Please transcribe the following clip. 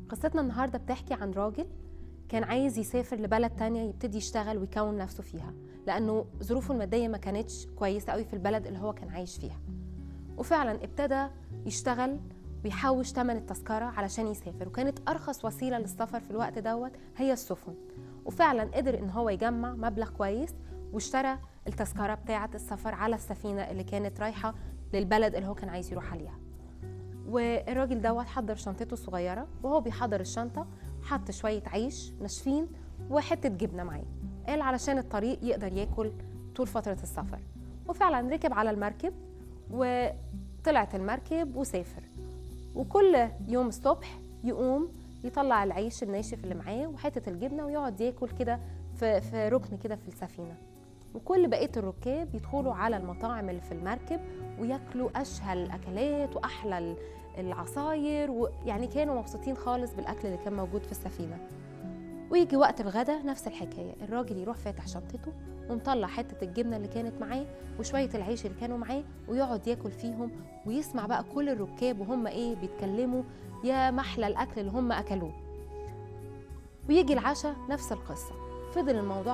قصتنا النهاردة بتحكي عن راجل كان عايز يسافر لبلد تانية يبتدي يشتغل ويكون نفسه فيها لأنه ظروفه المادية ما كانتش كويسة قوي في البلد اللي هو كان عايش فيها وفعلا ابتدى يشتغل ويحوش تمن التذكرة علشان يسافر وكانت أرخص وسيلة للسفر في الوقت دوت هي السفن وفعلا قدر إن هو يجمع مبلغ كويس واشترى التذكرة بتاعة السفر على السفينة اللي كانت رايحة للبلد اللي هو كان عايز يروح عليها والراجل دوت حضر شنطته الصغيرة وهو بيحضر الشنطة حط شوية عيش ناشفين وحتة جبنة معاه قال علشان الطريق يقدر ياكل طول فترة السفر وفعلا ركب على المركب وطلعت المركب وسافر وكل يوم الصبح يقوم يطلع العيش الناشف اللي معاه وحتة الجبنة ويقعد ياكل كده في, في ركن كده في السفينة وكل بقية الركاب يدخلوا على المطاعم اللي في المركب وياكلوا أشهى الأكلات وأحلى ال- العصاير ويعني كانوا مبسوطين خالص بالأكل اللي كان موجود في السفينة ويجي وقت الغدا نفس الحكاية الراجل يروح فاتح شنطته ومطلع حتة الجبنة اللي كانت معاه وشوية العيش اللي كانوا معاه ويقعد ياكل فيهم ويسمع بقى كل الركاب وهم ايه بيتكلموا يا محلى الأكل اللي هم أكلوه ويجي العشاء نفس القصة فضل الموضوع